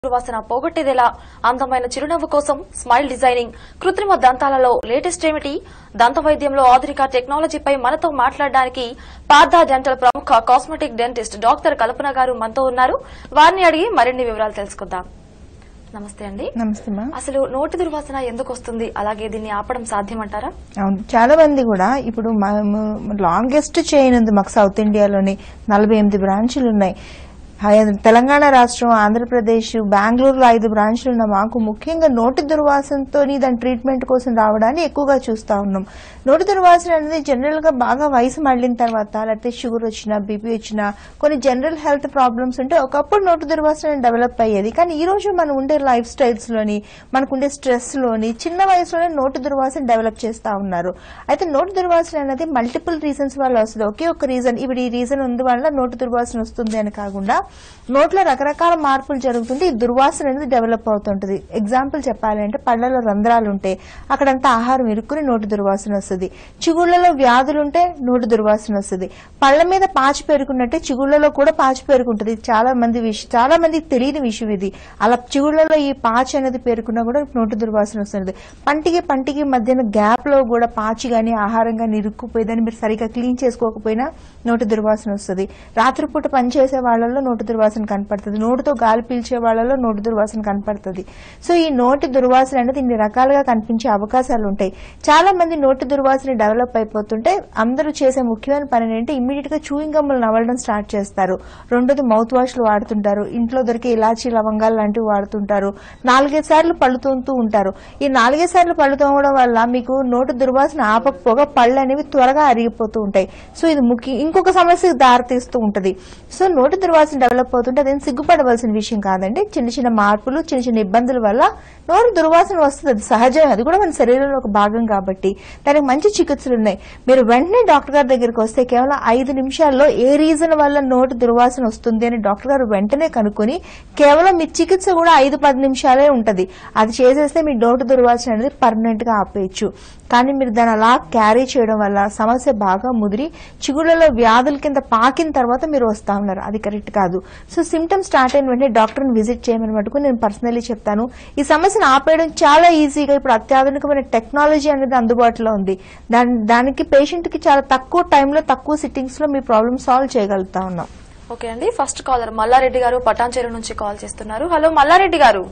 వాసన పోగొట్టేదేలా అందమైన చిరునవ్వు కోసం స్మైల్ డిజైనింగ్ కృత్రిమ దంతాలలో లేటెస్ట్ ఏమిటి దంత వైద్యంలో ఆధునిక టెక్నాలజీపై మనతో మాట్లాడడానికి పార్థ డెంటల్ ప్రముఖ cosmetic dentist doctor Kalpana garu మనతో ఉన్నారు వారిని అడిగి మరిన్ని వివరాలు తెలుసుకుందాం నమస్తే అండి నమస్తే మా అసలు నోటి దుర్వాసన ఎందుకు వస్తుంది అలాగే దీన్ని ఆపడం సాధ్యమంటారా అవును చాలా మంది కూడా ఇప్పుడు లాంగెస్ట్ చైన్ ఉంది మాకు సౌత్ ఇండియాలోని నలభై ఎనిమిది బ్రాంచులు ఉన్నాయి హై- తెలంగాణ రాష్ట్రం ఆంధ్రప్రదేశ్ బెంగళూరులో ఐదు బ్రాంచ్లు ఉన్న మాకు ముఖ్యంగా నోటి దుర్వాసనతో దాని ట్రీట్మెంట్ కోసం రావడాన్ని ఎక్కువగా చూస్తా ఉన్నాం నోటి దుర్వాసన అనేది జనరల్ గా బాగా వయసు మళ్ళిన తర్వాత లేకపోతే షుగర్ వచ్చినా బీపీ వచ్చినా కొన్ని జనరల్ హెల్త్ ప్రాబ్లమ్స్ ఉంటే ఒకప్పుడు నోటి దుర్వాసన డెవలప్ అయ్యేది కానీ ఈ రోజు మనం ఉండే లైఫ్ స్టైల్స్ లోని మనకుండే స్ట్రెస్ లోని చిన్న వయసులోనే నోటి దుర్వాసన డెవలప్ చేస్తా ఉన్నారు అయితే నోటి దుర్వాసన అనేది మల్టిపుల్ రీజన్స్ వల్ల వస్తుంది ఒకే ఒక రీజన్ ఇప్పుడు ఈ రీజన్ ఉంది వల్ల నోటి దుర్వాసన వస్తుంది అని కాకుండా నోట్లో రకరకాల మార్పులు జరుగుతుంటే ఈ దుర్వాసన అనేది డెవలప్ అవుతుంటది ఎగ్జాంపుల్ చెప్పాలంటే పళ్ళలో రంధ్రాలు ఉంటే అక్కడంతా ఆహారం ఇరుక్కుని నోటి దుర్వాసన వస్తుంది చిగుళ్లలో వ్యాధులు ఉంటే నోటి దుర్వాసన వస్తుంది పళ్ళ మీద పాచి పెరుగున్నట్టే చిగుళ్లలో కూడా పాచి పెరుగుంటది చాలా మంది విష చాలా మందికి తెలియని విషయం ఇది అలా చిగుళ్లలో ఈ పాచి అనేది పేరుకున్నా కూడా నోటి దుర్వాసన వస్తుంది పంటికి పంటికి మధ్యన గ్యాప్ లో కూడా పాచి గాని ఆహారం గాని ఇరుక్కుపోయి దాన్ని మీరు సరిగా క్లీన్ చేసుకోకపోయినా నోటి దుర్వాసన వస్తుంది రాత్రిపూట పనిచేసే వాళ్ళలో నోటి దుర్వాసన కనపడుతుంది నోటితో గాలి పీల్చే వాళ్ళలో నోటి దుర్వాసన కనపడుతుంది సో ఈ నోటి దుర్వాసన అనేది ఇన్ని రకాలుగా కనిపించే అవకాశాలు ఉంటాయి చాలా మంది నోటి దుర్వాసన డెవలప్ అయిపోతుంటే అందరూ చేసే ముఖ్యమైన పని ఏంటంటే ఇమ్మీడియట్ గా చూయింగ్ గమ్ములు నవలడం స్టార్ట్ చేస్తారు రెండోది మౌత్ వాష్లు వాడుతుంటారు ఇంట్లో దొరికే ఇలాచీ లవంగాలు లాంటివి వాడుతుంటారు నాలుగైదు సార్లు పళ్ళు తోముతూ ఉంటారు ఈ నాలుగైదు సార్లు పళ్ళు తోమడం వల్ల మీకు నోటి దుర్వాసన ఆపకపోగా పళ్ళు అనేవి త్వరగా అరిగిపోతూ ఉంటాయి సో ఇది ముఖ్య ఇంకొక సమస్యకు దారితీస్తూ ఉంటది సో నోటి దుర్వాసన డెవలప్ అవుతుంటే అదేం సిగ్గుపడవలసిన విషయం కాదండి చిన్న చిన్న మార్పులు చిన్న చిన్న ఇబ్బందుల వల్ల నోరు దుర్వాసన వస్తుంది అది సహజం అది కూడా మన శరీరంలో ఒక భాగం కాబట్టి దానికి మంచి చికిత్సలు ఉన్నాయి మీరు వెంటనే డాక్టర్ గారి దగ్గరికి వస్తే కేవలం ఐదు నిమిషాల్లో ఏ రీజన్ వల్ల నోటి దుర్వాసన వస్తుంది అని డాక్టర్ గారు వెంటనే కనుక్కొని కేవలం మీ చికిత్స కూడా ఐదు పది నిమిషాలే ఉంటది అది చేసేస్తే మీ నోటి దుర్వాసన అనేది పర్మనెంట్ గా ఆపేయచ్చు కానీ మీరు దాన్ని అలా క్యారీ చేయడం వల్ల సమస్య బాగా ముదిరి చిగుళ్ళలో వ్యాధుల కింద పాకిన తర్వాత మీరు వస్తా ఉన్నారు అది కరెక్ట్ కాదు సో సిమ్టమ్స్ స్టార్ట్ అయిన వెంటనే డాక్టర్ని విజిట్ చేయమని మటుకు నేను పర్సనలీ చెప్తాను ఈ సమస్యను ఆపేయడం చాలా ఈజీగా ఇప్పుడు అత్యాధునికమైన టెక్నాలజీ అనేది అందుబాటులో ఉంది దాని దానికి పేషెంట్ కి చాలా తక్కువ టైంలో తక్కువ సిట్టింగ్స్ లో మీ ప్రాబ్లమ్ సాల్వ్ చేయగలుగుతా ఉన్నాం ఓకే అండి ఫస్ట్ కాలర్ మల్లారెడ్డి గారు పటాన్చెరు నుంచి కాల్ చేస్తున్నారు హలో మల్లారెడ్డి గారు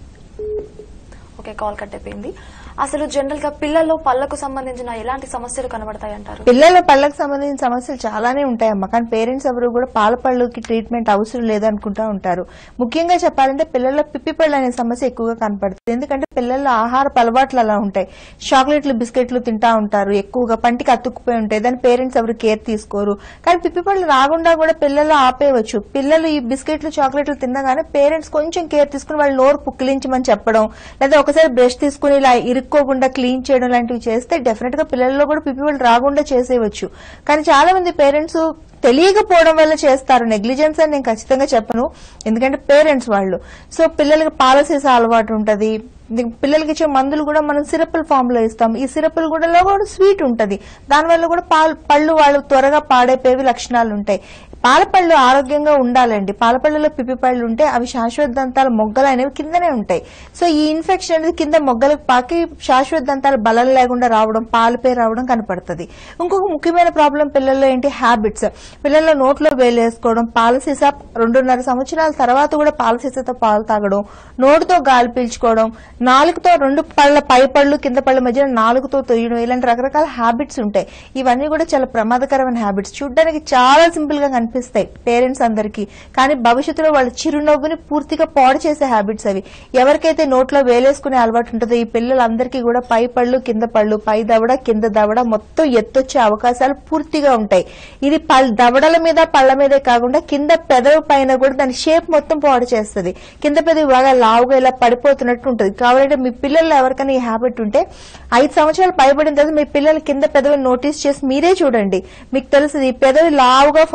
ఓకే కాల్ కట్ అయిపోయింది అసలు జనరల్ గా పిల్లల్లో పళ్లకు సంబంధించిన ఎలాంటి సమస్యలు కనబడతాయి అంటారు పిల్లల పళ్ళకు సంబంధించిన సమస్యలు చాలానే ఉంటాయమ్మా కానీ పేరెంట్స్ ఎవరు కూడా పాల పళ్ళుకి ట్రీట్మెంట్ అవసరం లేదనుకుంటా ఉంటారు ముఖ్యంగా చెప్పాలంటే పిల్లల పిప్పి పళ్ళు అనే సమస్య ఎక్కువగా కనపడుతుంది ఎందుకంటే పిల్లల ఆహార అలవాట్లు అలా ఉంటాయి చాక్లెట్లు బిస్కెట్లు తింటా ఉంటారు ఎక్కువగా పంటికి అతుక్కుపోయి ఉంటాయి దాని పేరెంట్స్ ఎవరు కేర్ తీసుకోరు కానీ పిప్పి పళ్ళు రాకుండా కూడా పిల్లలు ఆపేయవచ్చు పిల్లలు ఈ బిస్కెట్లు చాక్లెట్లు తిన్నగానే పేరెంట్స్ కొంచెం కేర్ తీసుకుని వాళ్ళు నోరు పుక్కిలించమని చెప్పడం లేదా ఒకసారి బ్రష్ తీసుకుని ఇలా ఇరుక్కోకుండా క్లీన్ చేయడం లాంటివి చేస్తే డెఫినెట్ గా పిల్లల్లో కూడా పిప్పి పళ్ళు రాకుండా చేసేయవచ్చు కానీ చాలా మంది పేరెంట్స్ తెలియకపోవడం వల్ల చేస్తారు నెగ్లిజెన్స్ అని నేను ఖచ్చితంగా చెప్పను ఎందుకంటే పేరెంట్స్ వాళ్ళు సో పిల్లలకి పాల సీసా అలవాటు ఉంటది ది- పిల్లలకి ఇచ్చే మందులు కూడా మనం సిరపుల ఫామ్ లో ఇస్తాం ఈ సిరపులు కూడా లో కూడా స్వీట్ ఉంటది దానివల్ల కూడా పాలు పళ్ళు వాళ్ళు త్వరగా పాడైపోయేవి లక్షణాలు ఉంటాయి పాలపళ్ళు ఆరోగ్యంగా ఉండాలండి పాలపళ్ళలో పిప్పి పళ్ళు ఉంటే అవి శాశ్వత దంతాల మొగ్గలు అనేవి కిందనే ఉంటాయి సో ఈ ఇన్ఫెక్షన్ అనేది కింద మొగ్గలకు పాకి శాశ్వత దంతాలు బలం లేకుండా రావడం పాలపై రావడం కనపడుతుంది ఇంకొక ముఖ్యమైన ప్రాబ్లం పిల్లల్లో ఏంటి హ్యాబిట్స్ పిల్లల్లో నోట్లో వేలేసుకోవడం పాల సీసా రెండున్నర సంవత్సరాల తర్వాత కూడా పాల సీసాతో పాలు తాగడం నోటితో గాలి పీల్చుకోవడం నాలుగుతో రెండు పళ్ళ పై పళ్ళు కింద పళ్ళ మధ్య నాలుగుతో తొయ్యడం ఇలాంటి రకరకాల హ్యాబిట్స్ ఉంటాయి ఇవన్నీ కూడా చాలా ప్రమాదకరమైన హ్యాబిట్స్ చూడడానికి చాలా సింపుల్ గా కనిపిస్తాయి పేరెంట్స్ అందరికీ కానీ భవిష్యత్తులో వాళ్ళ చిరునవ్వుని పూర్తిగా పాడు చేసే హ్యాబిట్స్ అవి ఎవరికైతే నోట్లో వేలేసుకునే అలవాటు ఉంటుందో ఈ పిల్లలందరికీ కూడా పై పళ్ళు కింద పళ్ళు పై దవడ కింద దవడ మొత్తం ఎత్తొచ్చే అవకాశాలు పూర్తిగా ఉంటాయి ఇది పల్- దవడల మీద పళ్ళ మీదే కాకుండా కింద పెదవి పైన కూడా దాని షేప్ మొత్తం పాడు చేస్తుంది కింద పెదవి బాగా లావుగా ఇలా పడిపోతున్నట్టు ఉంటుంది కావాలంటే మీ పిల్లల్లో ఎవరికైనా ఈ హ్యాబిట్ ఉంటే ఐదు సంవత్సరాలు పైబడిన తర్వాత మీ పిల్లలు కింద పెదవి నోటీస్ చేసి మీరే చూడండి మీకు తెలుస్తుంది ఈ పెదవి లావుగా ఫామ్ అయిపోయి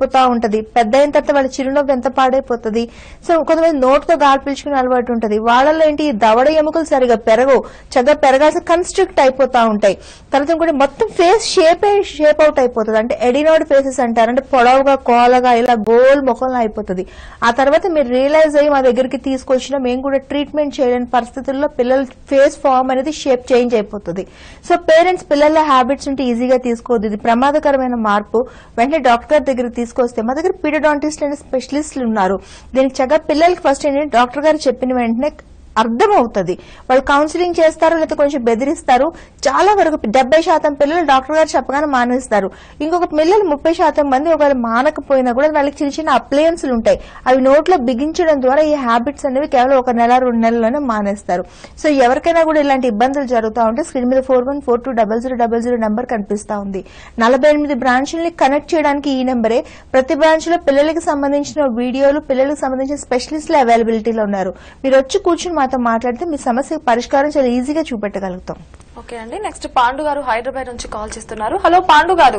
అయిపోతా ఉంటది పెద్ద అయిన తర్వాత వాళ్ళ చిరునవ్వు ఎంత పాడైపోతుంది సో కొంతమంది నోటితో గాలి పీల్చుకునే అలవాటు ఉంటది వాళ్ళలో ఏంటి ఈ దవడ ఎముకలు సరిగా పెరగవు చక్కగా పెరగాల్సి కన్స్ట్రిక్ట్ అయిపోతా ఉంటాయి తర్వాత ఇంకోటి మొత్తం ఫేస్ షేప్ షేప్ అవుట్ అయిపోతుంది అంటే ఎడినోడ్ ఫేసెస్ అంటారు అంటే పొడవుగా కోలగా ఇలా గోల్ ముఖంలో అయిపోతుంది ఆ తర్వాత మీరు రియలైజ్ అయ్యి మా దగ్గరికి తీసుకొచ్చినా మేము కూడా ట్రీట్మెంట్ చేయలేని పరిస్థితుల్లో పిల్లల ఫేస్ ఫామ్ అనేది షేప్ చేంజ్ అయిపోతుంది సో పేరెంట్స్ పిల్లల హ్యాబిట్స్ ఉంటే ఈజీగా తీసుకోవద్దు ఇది ప్రమాదకరమైన మార్పు వెంటనే డాక్టర్ గారి దగ్గరికి తీసుకొస్తే మా దగ్గర పీడియాడాంటిస్ట్ అనే స్పెషలిస్టులు ఉన్నారు దీనికి చక్కగా పిల్లలకి ఫస్ట్ ఏంటంటే డాక్టర్ గారు చెప్పిన వెంటనే అర్థం అవుతుంది వాళ్ళు కౌన్సిలింగ్ చేస్తారు లేకపోతే కొంచెం బెదిరిస్తారు చాలా వరకు డెబ్బై శాతం పిల్లలు డాక్టర్ గారు చెప్పగానే మానేస్తారు ఇంకొక పిల్లలు ముప్పై శాతం మంది ఒకవేళ మానకపోయినా కూడా వాళ్ళకి చిన్న చిన్న అప్లయన్స్లు ఉంటాయి అవి నోట్లో బిగించడం ద్వారా ఈ హ్యాబిట్స్ అనేవి కేవలం ఒక నెల రెండు నెలల్లోనే మానేస్తారు సో ఎవరికైనా కూడా ఇలాంటి ఇబ్బందులు జరుగుతూ ఉంటే స్క్రీన్ మీద four one four two double zero double zero number కనిపిస్తా ఉంది నలభై ఎనిమిది బ్రాంచ్లని కనెక్ట్ చేయడానికి ఈ నెంబరే ప్రతి బ్రాంచ్ లో పిల్లలకి సంబంధించిన వీడియోలు పిల్లలకు సంబంధించిన స్పెషలిస్టులు అవైలబిలిటీలో ఉన్నారు మీరు వచ్చి కూర్చుని మాతో మాట్లాడితే మీ సమస్యకు పరిష్కారం చాలా ఈజీగా చూపెట్టగలుగుతాం ఓకే అండి నెక్స్ట్ పాండు గారు హైదరాబాద్ నుంచి కాల్ చేస్తున్నారు హలో పాండు గారు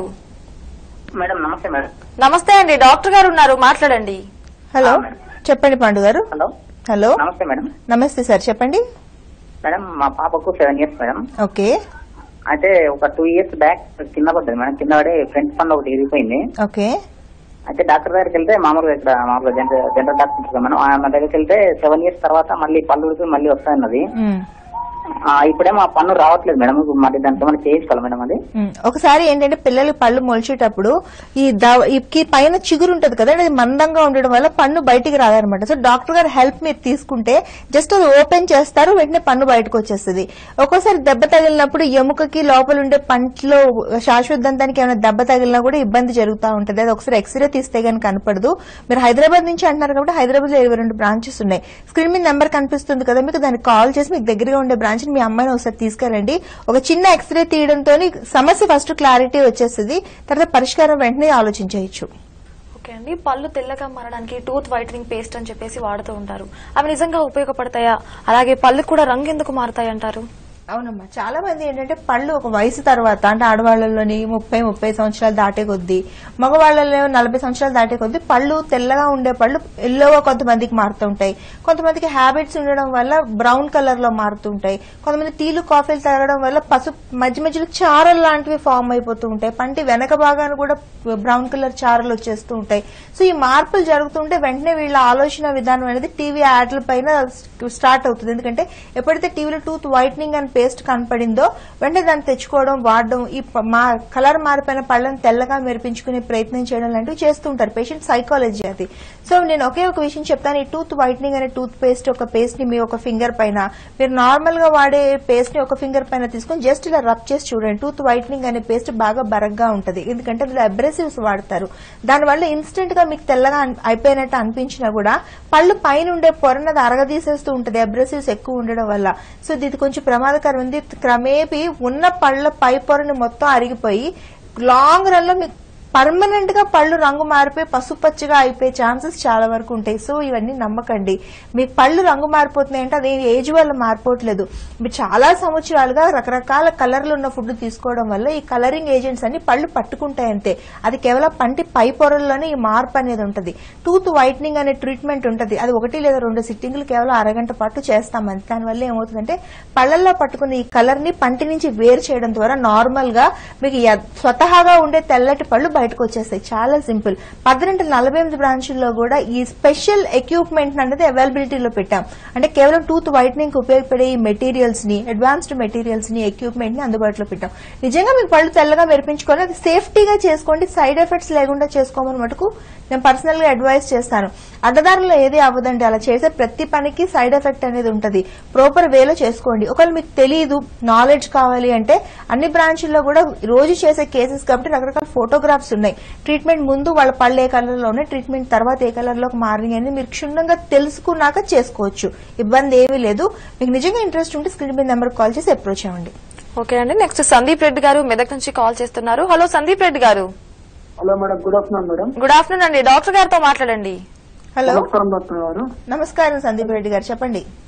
మేడం నమస్తే మేడం నమస్తే అండి డాక్టర్ గారు ఉన్నారు మాట్లాడండి హలో చెప్పండి పండు గారు హలో హలో నమస్తే మేడం నమస్తే సార్ చెప్పండి మేడం మా పాపకు సెవెన్ ఇయర్స్ మేడం ఓకే అయితే ఒక టూ ఇయర్స్ బ్యాక్ కింద పడ్డది మేడం కింద పడి ఫ్రంట్ పన్ను ఒకటి ఇరిగిపోయింది ఓకే అయితే డాక్టర్ దగ్గరికి వెళ్తే మామూలుగా ఇక్కడ మామూలుగా జనరల్ జనరల్ డాక్టర్ ఉంటారు కదా మేడం ఆయన దగ్గరికి వెళ్తే సెవెన్ ఇయర్స్ తర్వాత మళ్ళీ పళ్ళు ఉడికి మళ్ళీ వస్తాయన్నది ఉమ్. ఆ, ఇప్పుడేమో ఆ పన్ను రావట్లేదు మేడం మరి దానికి ఏమైనా చేయించుకోవాలి మేడం అది ఉమ్, ఒకసారి ఏంటంటే పిల్లలు పళ్ళు మొలిచేటప్పుడు ఈ దవ- ఈ కి పైన చిగురు ఉంటది కదా అది మందంగా ఉండడం వల్ల పన్ను బయటికి రాదనమాట సో డాక్టర్ గారు హెల్ప్ మీరు తీసుకుంటే జస్ట్ అది ఓపెన్ చేస్తారు వెంటనే పన్ను బయటకు వచ్చేస్తుంది ఒక్కోసారి దెబ్బ తగిలినప్పుడు ఎముకకి లోపల ఉండే పంటలో శాశ్వత దంతానికి ఏమైనా దెబ్బ తగిలినా కూడా ఇబ్బంది జరుగుతూ ఉంటది అది ఒకసారి ఎక్స్రే తీస్తే గానీ కనపడదు మీరు హైదరాబాద్ నుంచి అంటున్నారు కాబట్టి హైదరాబాద్ లో ఇరవై రెండు బ్రాంచెస్ ఉన్నాయి స్క్రీన్ మీద నెంబర్ కనిపిస్తుంది కదా మీకు దానికి కాల్ చేసి మీకు దగ్గరగా ఉండే బ్రాంచ్ మీ అమ్మాయిని ఒకసారి తీసుకెళ్ళండి ఒక చిన్న ఎక్స్రే తీయడంతో సమస్య ఫస్ట్ క్లారిటీ వచ్చేస్తుంది తర్వాత పరిష్కారం వెంటనే ఆలోచించవచ్చు ఓకే అండి పళ్ళు తెల్లగా మారడానికి టూత్ వైటనింగ్ పేస్ట్ అని చెప్పేసి వాడుతూ ఉంటారు అవి నిజంగా ఉపయోగపడతాయా అలాగే పళ్ళు కూడా రంగు ఎందుకు మారుతాయి అంటారు అవునమ్మా చాలా మంది ఏంటంటే పళ్ళు ఒక వయసు తర్వాత అంటే ఆడవాళ్ళలోని ముప్పై ముప్పై సంవత్సరాలు దాటే కొద్దీ మగవాళ్ళలో నలభై సంవత్సరాలు దాటే కొద్దీ పళ్ళు తెల్లగా ఉండే పళ్ళు ఎల్లోగా కొంతమందికి మారుతుంటాయి కొంతమందికి హ్యాబిట్స్ ఉండడం వల్ల బ్రౌన్ కలర్ లో మారుతుంటాయి కొంతమంది టీలు కాఫీలు తాగడం వల్ల పసుపు మధ్య మధ్యలో చారలు లాంటివి ఫామ్ అయిపోతూ ఉంటాయి పంటి వెనక భాగాన్ని కూడా బ్రౌన్ కలర్ చారలు వచ్చేస్తూ ఉంటాయి సో ఈ మార్పులు జరుగుతుంటే వెంటనే వీళ్ళ ఆలోచన విధానం అనేది టీవీ యాడ్ల పైన స్టార్ట్ అవుతుంది ఎందుకంటే ఎప్పుడైతే టీవీలో టూత్ వైట్నింగ్ అని పేస్ట్ కనపడిందో వెంటనే దాన్ని తెచ్చుకోవడం వాడడం ఈ ప- మా కలర్ మారిపోయిన పళ్ళని తెల్లగా మెరిపించుకునే ప్రయత్నం చేయడం లాంటివి చేస్తూ ఉంటారు పేషెంట్ సైకాలజీ అది సో నేను ఒకే ఒక విషయం చెప్తాను ఈ టూత్ వైట్నింగ్ అనే టూత్ పేస్ట్ ఒక పేస్ట్ ని మీ ఒక ఫింగర్ పైన మీరు నార్మల్ గా వాడే పేస్ట్ ని ఒక ఫింగర్ పైన తీసుకొని జస్ట్ ఇలా రబ్ చేసి చూడండి టూత్ వైట్నింగ్ అనే పేస్ట్ బాగా బరగ్గా ఉంటది ఎందుకంటే అందులో అబ్రెసివ్స్ వాడతారు దానివల్ల ఇన్స్టెంట్ గా మీకు తెల్లగా అన్- అయిపోయినట్టు అనిపించినా కూడా పళ్ళు పైన ఉండే పొరనది అరగదీసేస్తూ ఉంటది అబ్రెసివ్స్ ఎక్కువ ఉండడం వల్ల సో ఇది కొంచెం ప్రమాదకరం ఉంది క్రమేపీ ఉన్న పళ్ళ పై పొరని మొత్తం అరిగిపోయి లాంగ్ రన్ లో మీకు పర్మనెంట్ గా పళ్ళు రంగు మారిపోయి పసుపచ్చగా అయిపోయే ఛాన్సెస్ చాలా వరకు ఉంటాయి సో ఇవన్నీ నమ్మకండి మీ పళ్ళు రంగు మారిపోతున్నాయి అంటే అది ఏజ్ వల్ల మారిపోవట్లేదు మీరు చాలా సంవత్సరాలుగా రకరకాల కలర్లు ఉన్న ఫుడ్ తీసుకోవడం వల్ల ఈ కలరింగ్ ఏజెంట్స్ అన్ని పళ్ళు పట్టుకుంటాయి అంతే అది కేవలం పంటి పై పొరల్లోనే ఈ మార్పు అనేది ఉంటుంది టూత్ వైట్నింగ్ అనే ట్రీట్మెంట్ ఉంటుంది అది ఒకటి లేదా రెండు సిట్టింగ్లు కేవలం అరగంట పాటు చేస్తాం అంతే దానివల్ల ఏమవుతుందంటే పళ్ళల్లో పట్టుకున్న ఈ కలర్ ని పంటి నుంచి వేరు చేయడం ద్వారా నార్మల్ గా మీకు య- స్వతహాగా ఉండే తెల్లటి పళ్ళు బయటకు వచ్చేస్తాయి చాలా సింపుల్ పద్దెనిమిది నలభై ఎనిమిది బ్రాంచుల్లో కూడా ఈ స్పెషల్ ఎక్విప్మెంట్ అనేది అవైలబిలిటీలో పెట్టాం అంటే కేవలం టూత్ వైట్నింగ్ ఉపయోగపడే ఈ మెటీరియల్స్ ని అడ్వాన్స్డ్ మెటీరియల్స్ ని ఎక్విప్మెంట్ ని అందుబాటులో పెట్టాం నిజంగా మీకు పళ్ళు తెల్లగా మెరిపించుకోవాలి అది సేఫ్టీగా చేసుకోండి సైడ్ ఎఫెక్ట్స్ లేకుండా చేసుకోమని మటుకు నేను పర్సనల్ గా అడ్వైస్ చేస్తాను అడ్డదారులో ఏది అవ్వదండి అలా చేసే ప్రతి పనికి సైడ్ ఎఫెక్ట్ అనేది ఉంటుంది ప్రాపర్ వేలో చేసుకోండి ఒకవేళ మీకు తెలియదు నాలెడ్జ్ కావాలి అంటే అన్ని బ్రాంచ్ల్లో కూడా రోజు చేసే కేసెస్ కాబట్టి రకరకాల ఫోటోగ్రాఫ్స్ ఉన్నాయి ట్రీట్మెంట్ ముందు వాళ్ళ పళ్ళు ఏ కలర్ లో ఉన్నాయి ట్రీట్మెంట్ తర్వాత ఏ కలర్ లోకి మారింది అనేది మీరు క్షుణ్ణంగా తెలుసుకున్నాక చేసుకోవచ్చు ఇబ్బంది ఏమీ లేదు మీకు నిజంగా ఇంట్రెస్ట్ ఉంటే స్క్రీన్ మీద నెంబర్ కాల్ చేసి అప్రోచ్ అవ్వండి ఓకే అండి నెక్స్ట్ సందీప్ రెడ్డి గారు మెదక్ నుంచి కాల్ చేస్తున్నారు హలో సందీప్ రెడ్డి గారు hello madam good afternoon madam good afternoon అండి డాక్టర్ గారితో మాట్లాడండి హలో నమస్కారం డాక్టర్ గారు నమస్కారం సందీప్ రెడ్డి గారు చెప్పండి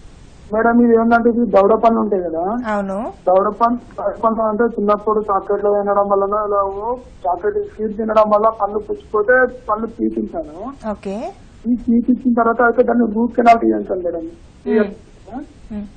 మేడం ఇది ఏంటంటే ఇది దౌడ పనులు ఉంటాయి కదా అవును దౌడ పన్ను దౌడ పన్ను అంటే చిన్నప్పుడు చాక్లెట్లు తినడం వలన ఇలా చాక్లెట్ స్వీట్ తినడం వల్ల పళ్ళు పుచ్చిపోతే పళ్ళు పీకించాను ఓకే ఈ పీకించిన తర్వాత అయితే దాన్ని రూట్ కెనాల్ తీయించాను మేడం ఉమ్.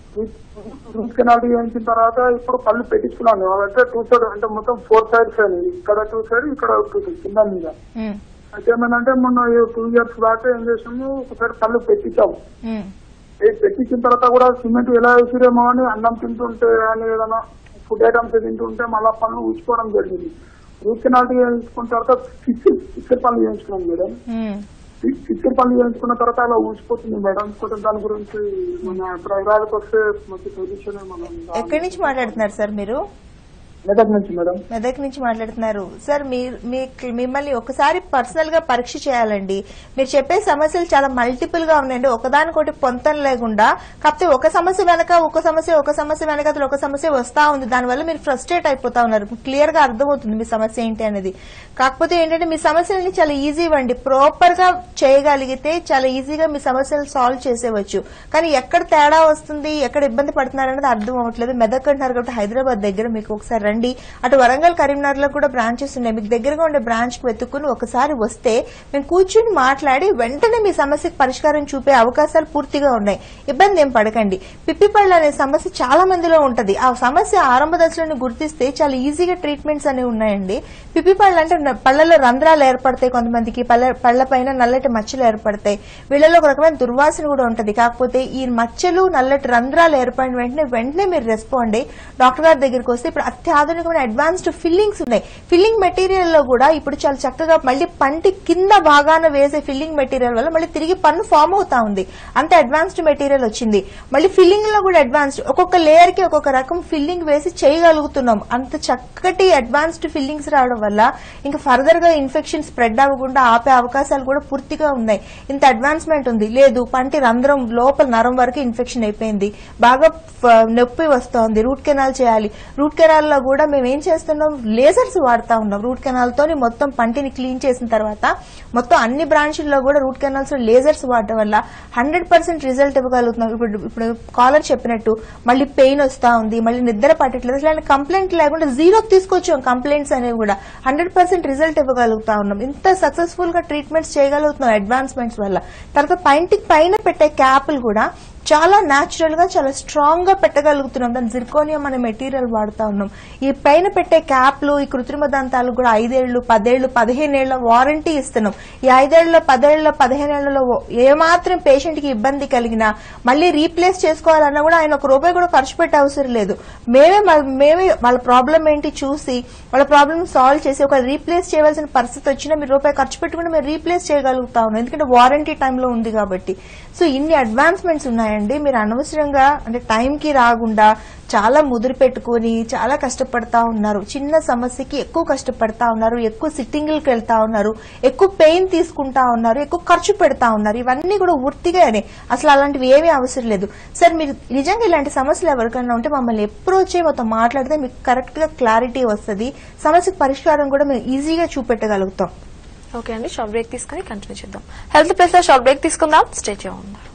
రూట్ కెనాల్ తీయించిన తర్వాత ఇప్పుడు పళ్ళు పెట్టించుకున్నాను అంటే టూ సైడ్ అంటే మొత్తం ఫోర్ సైడ్స్ అని ఇక్కడ టూ సైడ్ ఇక్కడ టూ సైడ్ కింద మీద ఉమ్. అయితే ఏమైందంటే మొన్న టూ ఇయర్స్ బ్యాక్ ఏం చేసాము ఒకసారి పళ్ళు పెట్టించాము ఉమ్. ఇది పెట్టించిన తర్వాత కూడా సిమెంట్ ఎలా వేసిరేమో అని అన్నం తింటుంటే అని ఏదైనా ఫుడ్ ఐటమ్స్ తింటుంటే మళ్ళా పనులు ఊచుకోవడం జరిగింది రూట్ కెనాల్ చేయించుకున్న తర్వాత ఫిక్స్ ఫిక్సర్ పనులు చేయించుకున్నాం మేడం ఉమ్. ఫిక్సర్ పనులు చేయించుకున్న తర్వాత అలా ఊసిపోతుంది మేడం కొంచెం దాని గురించి మన ప్రయోగాలకు వస్తే మంచి పొజిషన్ మనం ఎక్కడి నుంచి మాట్లాడుతున్నారు సార్ మీరు మెదక్ నుంచి మేడం మెదక్ నుంచి మాట్లాడుతున్నారు సార్ మీరు మీ- మిమ్మల్ని ఒకసారి పర్సనల్ గా పరీక్ష చేయాలండి మీరు చెప్పే సమస్యలు చాలా మల్టిపుల్ గా ఉన్నాయండి ఒకదానికొకటి పొంతం లేకుండా కాకపోతే ఒక సమస్య వెనక ఒక సమస్య ఒక సమస్య వెనక అసలు ఒక సమస్య వస్తా ఉంది దానివల్ల మీరు ఫ్రస్ట్రేట్ అయిపోతా ఉన్నారు క్లియర్ గా అర్థమవుతుంది మీ సమస్య ఏంటి అనేది కాకపోతే ఏంటంటే మీ సమస్యలని చాలా ఈజీ అండి ప్రాపర్ గా చేయగలిగితే చాలా ఈజీగా మీ సమస్యలు సాల్వ్ చేసేవచ్చు కానీ ఎక్కడ తేడా వస్తుంది ఎక్కడ ఇబ్బంది పడుతున్నారు అనేది అర్థం అవ్వట్లేదు మెదక్ అంటున్నారు కాబట్టి హైదరాబాద్ దగ్గర మీకు ఒకసారి రండి అటు వరంగల్ కరీంనగర్ లో కూడా బ్రాంచెస్ ఉన్నాయి మీకు దగ్గరగా ఉండే బ్రాంచ్ కి వెతుక్కుని ఒకసారి వస్తే మేము కూర్చుని మాట్లాడి వెంటనే మీ సమస్యకు పరిష్కారం చూపే అవకాశాలు పూర్తిగా ఉన్నాయి ఇబ్బంది ఏం పడకండి పిప్పిపళ్ళు అనే సమస్య చాలా మందిలో ఉంటది ఆ సమస్య ఆరంభ దశలను గుర్తిస్తే చాలా ఈజీగా ట్రీట్మెంట్స్ అనేవి ఉన్నాయండి పిప్పిపళ్ళు అంటే న- పళ్ళలో రంధ్రాలు ఏర్పడతాయి కొంతమందికి పళ్ళ పళ్ళ పైన నల్లటి మచ్చలు ఏర్పడతాయి వీళ్ళలో ఒక రకమైన దుర్వాసన కూడా ఉంటది కాకపోతే ఈ మచ్చలు నల్లటి రంధ్రాలు ఏర్పడిన వెంటనే వెంటనే మీరు రెస్పాండ్ అయ్యి డాక్టర్ గారి దగ్గరికి వస్తే ఇప్పుడు అత్యాధునికమైన అడ్వాన్స్డ్ ఫిల్లింగ్స్ ఉన్నాయి ఫిల్లింగ్ మెటీరియల్ లో కూడా ఇప్పుడు చాలా చక్కగా మళ్ళీ పంటి కింద భాగాన వేసే ఫిల్లింగ్ మెటీరియల్ వల్ల మళ్ళీ తిరిగి పన్ను ఫామ్ అవుతా ఉంది అంత అడ్వాన్స్డ్ మెటీరియల్ వచ్చింది మళ్ళీ ఫిల్లింగ్ లో కూడా అడ్వాన్స్డ్ ఒక్కొక్క లేయర్ కి ఒక్కొక్క రకం ఫిల్లింగ్ వేసి చేయగలుగుతున్నాం అంత చక్కటి అడ్వాన్స్డ్ ఫిల్లింగ్స్ రావడం వల్ల ఇంకా ఫర్దర్ గా ఇన్ఫెక్షన్ స్ప్రెడ్ అవ్వకుండా ఆపే అవకాశాలు కూడా పూర్తిగా ఉన్నాయి ఇంత అడ్వాన్స్మెంట్ ఉంది లేదు పంటి రంధ్రం లోపల నరం వరకు ఇన్ఫెక్షన్ అయిపోయింది బాగా ఫ- నొప్పి వస్తోంది రూట్ కెనాల్ చేయాలి రూట్ కెనాల్ లో కూడా మేము ఏం చేస్తున్నాం లేజర్స్ వాడుతా ఉన్నాం రూట్ కెనాల్ తోని మొత్తం పంటిని క్లీన్ చేసిన తర్వాత మొత్తం అన్ని బ్రాంచ్ల్లో కూడా రూట్ కెనాల్స్ లేజర్స్ వాడటం వల్ల హండ్రెడ్ పర్సెంట్ రిజల్ట్ ఇవ్వగలుగుతున్నాం ఇప్పుడు ఇప్పుడు కాలర్ చెప్పినట్టు మళ్ళీ పెయిన్ వస్తా ఉంది మళ్ళీ నిద్ర పట్టట్లేదు అసలు కంప్లైంట్ లేకుండా జీరో తీసుకొచ్చాం కంప్లైంట్స్ అనేవి కూడా హండ్రెడ్ పర్సెంట్ రిజల్ట్ ఇవ్వగలుగుతా ఉన్నాం ఇంత సక్సెస్ఫుల్ గా ట్రీట్మెంట్స్ చేయగలుగుతున్నాం అడ్వాన్స్మెంట్స్ వల్ల తర్వాత పైంటికి పైన పెట్టే క్యాప్లు కూడా చాలా న్యాచురల్ గా చాలా స్ట్రాంగ్ గా పెట్టగలుగుతున్నాం దాని జిర్కోనియం అనే మెటీరియల్ వాడుతా ఉన్నాం ఈ పైన పెట్టే క్యాప్లు ఈ కృత్రిమ దంతాలు కూడా ఐదేళ్లు పదేళ్లు పదిహేనేళ్ల వారంటీ ఇస్తున్నాం ఈ ఐదేళ్ల పదేళ్ల పదిహేనేళ్లలో ఏమాత్రం పేషెంట్ కి ఇబ్బంది కలిగినా మళ్ళీ రీప్లేస్ చేసుకోవాలన్నా కూడా ఆయన ఒక రూపాయి కూడా ఖర్చు పెట్టే అవసరం లేదు మేమే మన- మేమే వాళ్ళ ప్రాబ్లం ఏంటి చూసి వాళ్ళ ప్రాబ్లమ్ సాల్వ్ చేసి ఒక రీప్లేస్ చేయవలసిన పరిస్థితి వచ్చినా మీరు రూపాయి ఖర్చు పెట్టుకుని మీరు రీప్లేస్ చేయగలుగుతా ఉన్నాం ఎందుకంటే వారంటీ టైంలో ఉంది కాబట్టి సో ఇన్ని అడ్వాన్స్మెంట్స్ ఉన్నాయండి మీరు అనవసరంగా అంటే టైంకి రాకుండా చాలా ముదిరి పెట్టుకుని చాలా కష్టపడతా ఉన్నారు చిన్న సమస్యకి ఎక్కువ కష్టపడతా ఉన్నారు ఎక్కువ సిట్టింగ్లకు వెళ్తా ఉన్నారు ఎక్కువ పెయిన్ తీసుకుంటా ఉన్నారు ఎక్కువ ఖర్చు పెడతా ఉన్నారు ఇవన్నీ కూడా ఉర్తిగానే అసలు అలాంటివి ఏమీ అవసరం లేదు సార్ మీరు నిజంగా ఇలాంటి సమస్యలు ఎవరికైనా ఉంటే మమ్మల్ని అప్రోచ్ అయ్యి మొత్తం మాట్లాడితే మీకు కరెక్ట్ గా క్లారిటీ వస్తుంది సమస్యకు పరిష్కారం కూడా మేము ఈజీగా చూపెట్టగలుగుతాం ఓకే అండి షార్ట్ బ్రేక్ తీసుకుని కంటిన్యూ చేద్దాం హెల్త్ ప్లస్ లో షార్ట్ బ్రేక్ తీసుకుందాం స్టే చేయండి